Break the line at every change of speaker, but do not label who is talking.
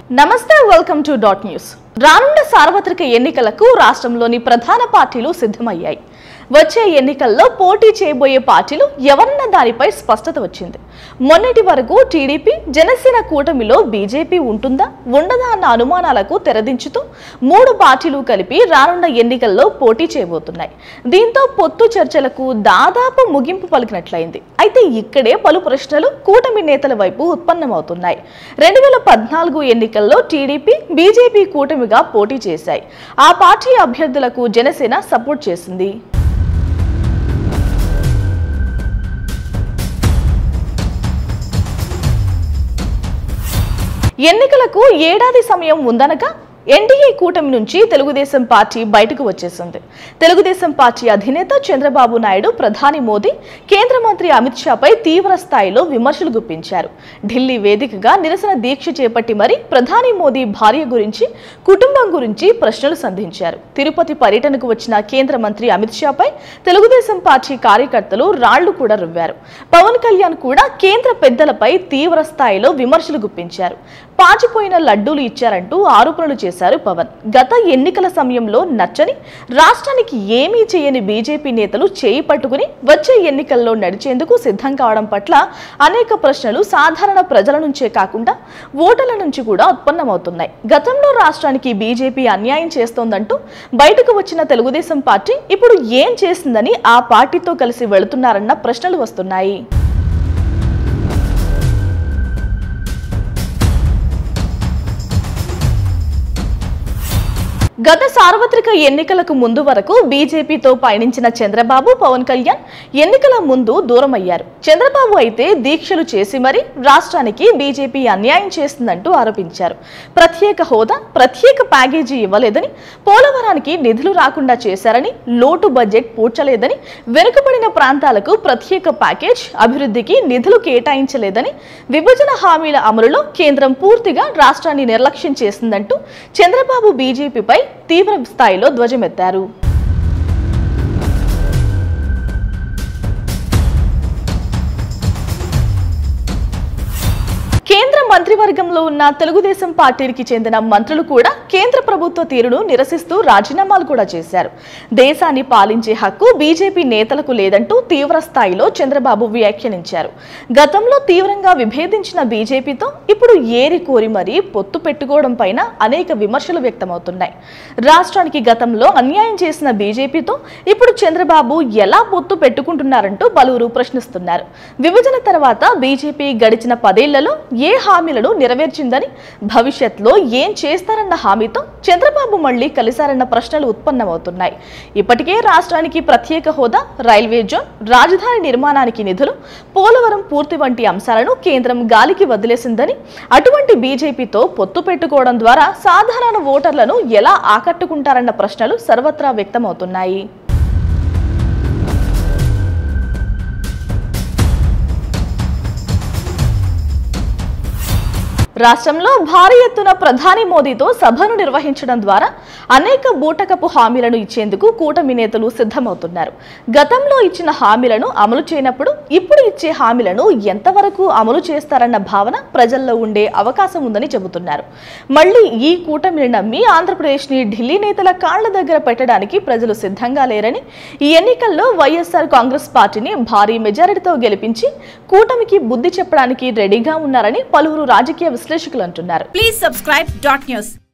నమస్తే welcome to dot news రానున్న సార్వత్రిక ఎన్నికలకు రాష్ట్రంలోని ప్రధాన పార్టీలు సిద్ధమయ్యాయి వచ్చే ఎన్నికల్లో పోటీ చేయబోయే పార్టీలు ఎవరన్న దానిపై స్పష్టత వచ్చింది మొన్నటి వరకు టీడీపీ జనసేన కూటమిలో బీజేపీ ఉంటుందా ఉండదా అన్న అనుమానాలకు తెరదించుతూ మూడు పార్టీలు కలిపి రానున్న ఎన్నికల్లో పోటీ చేయబోతున్నాయి దీంతో పొత్తు చర్చలకు దాదాపు ముగింపు పలికినట్లయింది అయితే ఇక్కడే పలు ప్రశ్నలు కూటమి నేతల వైపు ఉత్పన్నమవుతున్నాయి రెండు వేల పద్నాలుగు ఎన్నికల్లో టీడీపీ బీజేపీ కూటమిగా పోటీ చేశాయి ఆ పార్టీ అభ్యర్థులకు జనసేన సపోర్ట్ చేసింది ఎన్నికలకు ఏడాది సమయం ఉందనగా ఎన్డీఏ కూటమి నుంచి తెలుగుదేశం పార్టీ బయటకు వచ్చేసింది తెలుగుదేశం పార్టీ అధినేత చంద్రబాబు నాయుడు ప్రధాని మోదీ కేంద్ర మంత్రి అమిత్ షాపై తీవ్ర స్థాయిలో విమర్శలు గుప్పించారు ఢిల్లీ వేదికగా నిరసన దీక్ష చేపట్టి మరి ప్రధాని మోదీ భార్య గురించి కుటుంబం గురించి ప్రశ్నలు సంధించారు తిరుపతి పర్యటనకు వచ్చిన కేంద్ర మంత్రి అమిత్ షాపై తెలుగుదేశం పార్టీ కార్యకర్తలు రాళ్లు కూడా రువ్వారు పవన్ కళ్యాణ్ కూడా కేంద్ర పెద్దలపై తీవ్ర స్థాయిలో విమర్శలు గుప్పించారు పాచిపోయిన లడ్డూలు ఇచ్చారంటూ ఆరోపణలు చేశారు పవన్ గత ఎన్నికల సమయంలో నచ్చని రాష్ట్రానికి ఏమీ చేయని బీజేపీ నేతలు చేయి పట్టుకుని వచ్చే ఎన్నికల్లో నడిచేందుకు సిద్ధం కావడం పట్ల అనేక ప్రశ్నలు సాధారణ ప్రజల నుంచే కాకుండా ఓటర్ల నుంచి కూడా ఉత్పన్నమవుతున్నాయి గతంలో రాష్ట్రానికి బీజేపీ అన్యాయం చేస్తోందంటూ బయటకు వచ్చిన తెలుగుదేశం పార్టీ ఇప్పుడు ఏం చేసిందని ఆ పార్టీతో కలిసి వెళుతున్నారన్న ప్రశ్నలు వస్తున్నాయి గత సార్వత్రిక ఎన్నికలకు ముందు వరకు బీజేపీతో పయనించిన చంద్రబాబు పవన్ కళ్యాణ్ ఎన్నికల ముందు దూరమయ్యారు చంద్రబాబు అయితే దీక్షలు చేసి మరీ రాష్ట్రానికి బీజేపీ అన్యాయం చేస్తుందంటూ ఆరోపించారు ప్రత్యేక హోదా ప్రత్యేక ప్యాకేజీ ఇవ్వలేదని పోలవరానికి నిధులు రాకుండా చేశారని లోటు బడ్జెట్ పూడ్చలేదని వెనుకబడిన ప్రాంతాలకు ప్రత్యేక ప్యాకేజ్ అభివృద్ధికి నిధులు కేటాయించలేదని విభజన హామీల అమలులో కేంద్రం పూర్తిగా రాష్ట్రాన్ని నిర్లక్ష్యం చేసిందంటూ చంద్రబాబు బీజేపీపై తీవ్ర స్థాయిలో ధ్వజమెత్తారు కేంద్ర మంత్రివర్గంలో ఉన్న తెలుగుదేశం పార్టీకి చెందిన మంత్రులు కూడా కేంద్ర ప్రభుత్వ తీరును నిరసిస్తూ రాజీనామాలు కూడా చేశారు దేశాన్ని పాలించే హక్కు బీజేపీ నేతలకు లేదంటూ తీవ్ర స్థాయిలో చంద్రబాబు వ్యాఖ్యానించారు గతంలో తీవ్రంగా విభేదించిన బీజేపీతో ఇప్పుడు ఏరి కోరి మరీ పొత్తు పెట్టుకోవడం పైన అనేక విమర్శలు వ్యక్తమవుతున్నాయి రాష్ట్రానికి గతంలో అన్యాయం చేసిన బీజేపీతో ఇప్పుడు చంద్రబాబు ఎలా పొత్తు పెట్టుకుంటున్నారంటూ పలువురు ప్రశ్నిస్తున్నారు విభజన తర్వాత బీజేపీ గడిచిన పదేళ్లలో ఏ హామీలను నెరవేర్చిందని భవిష్యత్తులో ఏం చేస్తారన్న హామీతో చంద్రబాబు మళ్లీ కలిశారన్న ప్రశ్నలు ఉత్పన్నమవుతున్నాయి ఇప్పటికే రాష్ట్రానికి ప్రత్యేక హోదా రైల్వే జోన్ రాజధాని నిర్మాణానికి నిధులు పోలవరం పూర్తి వంటి అంశాలను కేంద్రం గాలికి వదిలేసిందని అటువంటి బీజేపీతో పొత్తు పెట్టుకోవడం ద్వారా సాధారణ ఓటర్లను ఎలా ఆకట్టుకుంటారన్న ప్రశ్నలు సర్వత్రా వ్యక్తమవుతున్నాయి రాష్ట్రంలో భారీ ఎత్తున ప్రధాని మోదీతో సభను నిర్వహించడం ద్వారా అనేక బూటకపు హామీలను ఇచ్చేందుకు కూటమి నేతలు సిద్ధమవుతున్నారు గతంలో ఇచ్చిన హామీలను అమలు చేయనప్పుడు ఇప్పుడు ఇచ్చే హామీలను ఎంతవరకు అమలు చేస్తారన్న భావన ప్రజల్లో ఉండే అవకాశం ఉందని చెబుతున్నారు మళ్ళీ ఈ కూటమిని నమ్మి ఆంధ్రప్రదేశ్ని ఢిల్లీ నేతల కాళ్ల దగ్గర పెట్టడానికి ప్రజలు సిద్ధంగా లేరని ఈ ఎన్నికల్లో వైఎస్ఆర్ కాంగ్రెస్ పార్టీని భారీ మెజారిటీతో గెలిపించి కూటమికి బుద్ధి చెప్పడానికి రెడీగా ఉన్నారని పలువురు రాజకీయ విశ్లేషకులు అంటున్నారు
Please subscribe dot news.